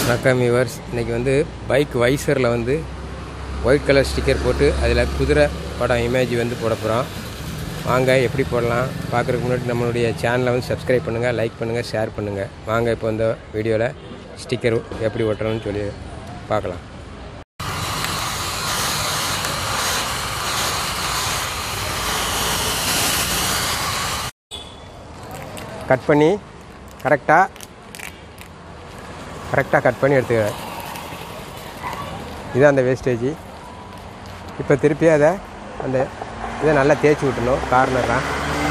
வணக்கம் வியூவர்ஸ் இன்றைக்கி வந்து பைக் வைசரில் வந்து ஒயிட் கலர் ஸ்டிக்கர் போட்டு அதில் குதிரை படம் இமேஜ் வந்து போட போகிறோம் வாங்க எப்படி போடலாம் பார்க்குறதுக்கு முன்னாடி நம்மளுடைய சேனலை வந்து சப்ஸ்கிரைப் பண்ணுங்கள் லைக் பண்ணுங்கள் ஷேர் பண்ணுங்கள் வாங்க இப்போ இந்த வீடியோவில் ஸ்டிக்கர் எப்படி ஒட்டணும்னு சொல்லி பார்க்கலாம் கட் பண்ணி கரெக்டாக கரெக்டாக கட் பண்ணி எடுத்துக்கிறேன் இதுதான் அந்த வேஸ்டேஜ் இப்போ திருப்பி அதை அந்த இதை நல்லா தேய்ச்சி விட்டணும் கார்னர்லாம்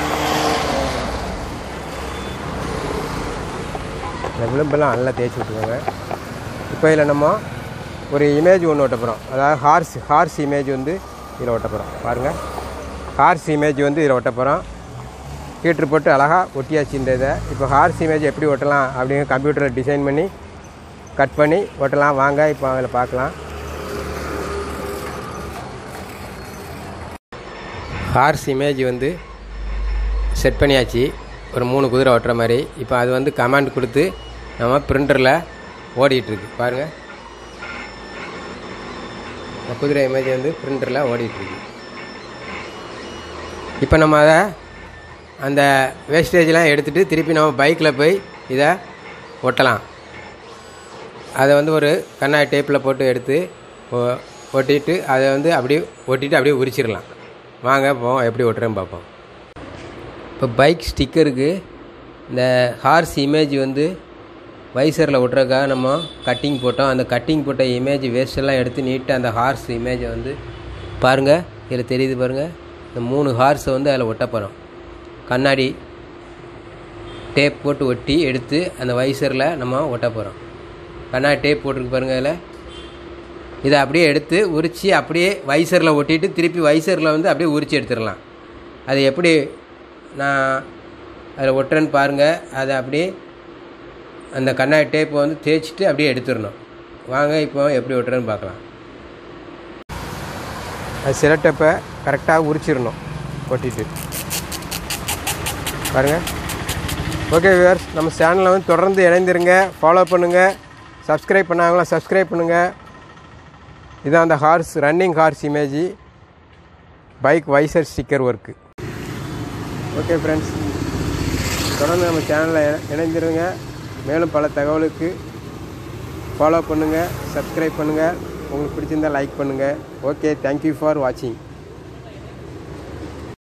இந்த விளிம்பெல்லாம் நல்லா தேய்ச்சி விட்டுக்கோங்க இப்போ இதில் நம்ம ஒரு இமேஜ் ஒன்று ஒட்ட போகிறோம் அதாவது ஹார்ஸ் ஹார்ஸ் இமேஜ் வந்து இதில் ஒட்ட போகிறோம் பாருங்கள் ஹார்ஸ் இமேஜ் வந்து இதில் ஒட்ட போகிறோம் ஹீட்ரு போட்டு அழகாக ஒட்டியாச்சு இந்த இதை இப்போ ஹார்ஸ் இமேஜ் எப்படி ஒட்டலாம் அப்படின்னு கம்ப்யூட்டரில் டிசைன் பண்ணி கட் பண்ணி ஒட்டலாம் வாங்க இப்போ அதில் பார்க்கலாம் ஹார்ஸ் இமேஜ் வந்து செட் பண்ணியாச்சு ஒரு மூணு குதிரை ஓட்டுற மாதிரி இப்போ அது வந்து கமாண்ட் கொடுத்து நம்ம பிரிண்டரில் ஓடிட்டுருக்கு பாருங்கள் இந்த குதிரை இமேஜ் வந்து பிரிண்டரில் ஓடிட்டுருக்கு இப்போ நம்ம அதை அந்த வேஸ்டேஜ்லாம் எடுத்துகிட்டு திருப்பி நம்ம பைக்கில் போய் இதை ஒட்டலாம் அதை வந்து ஒரு கண்ணாடி டேப்பில் போட்டு எடுத்து ஒ- ஒட்டிட்டு அதை வந்து அப்படியே ஒட்டிட்டு அப்படியே உரிச்சிடலாம் வாங்க போவோம் எப்படி ஒட்டுறேன்னு பார்ப்போம் இப்போ பைக் ஸ்டிக்கருக்கு இந்த ஹார்ஸ் இமேஜ் வந்து வைசரில் ஒட்டுறதுக்காக நம்ம கட்டிங் போட்டோம் அந்த கட்டிங் போட்ட இமேஜ் வேஸ்டெல்லாம் எடுத்து நீட்டாக அந்த ஹார்ஸ் இமேஜை வந்து பாருங்கள் இதில் தெரியுது பாருங்கள் இந்த மூணு ஹார்ஸை வந்து அதில் ஒட்ட போகிறோம் கண்ணாடி டேப் போட்டு ஒட்டி எடுத்து அந்த வைசரில் நம்ம ஒட்ட போகிறோம் கண்ணாடி டேப் போட்டிருக்கு பாருங்கள் அதில் இதை அப்படியே எடுத்து உரித்து அப்படியே வைசரில் ஒட்டிட்டு திருப்பி வைசரில் வந்து அப்படியே உரித்து எடுத்துடலாம் அது எப்படி நான் அதில் ஒட்டுறேன்னு பாருங்கள் அதை அப்படியே அந்த கண்ணாடி டேப்பை வந்து தேய்ச்சிட்டு அப்படியே எடுத்துடணும் வாங்க இப்போ எப்படி ஒட்டுறேன்னு பார்க்கலாம் அது சில டேப்பை கரெக்டாக உரிச்சிடணும் ஒட்டிட்டு பாருங்கள் ஓகே வியூவர்ஸ் நம்ம சேனலை வந்து தொடர்ந்து இணைந்திருங்க ஃபாலோ பண்ணுங்கள் சப்ஸ்கிரைப் பண்ணாங்களா சப்ஸ்கிரைப் பண்ணுங்கள் இதான் அந்த horse running horse image bike visor sticker work okay friends தொடர்ந்து நம்ம சேனலில் இணைந்திருங்க மேலும் பல தகவலுக்கு ஃபாலோ பண்ணுங்கள் சப்ஸ்கிரைப் பண்ணுங்கள் உங்களுக்கு பிடிச்சிருந்தா லைக் பண்ணுங்கள் ஓகே தேங்க்யூ ஃபார் வாட்சிங்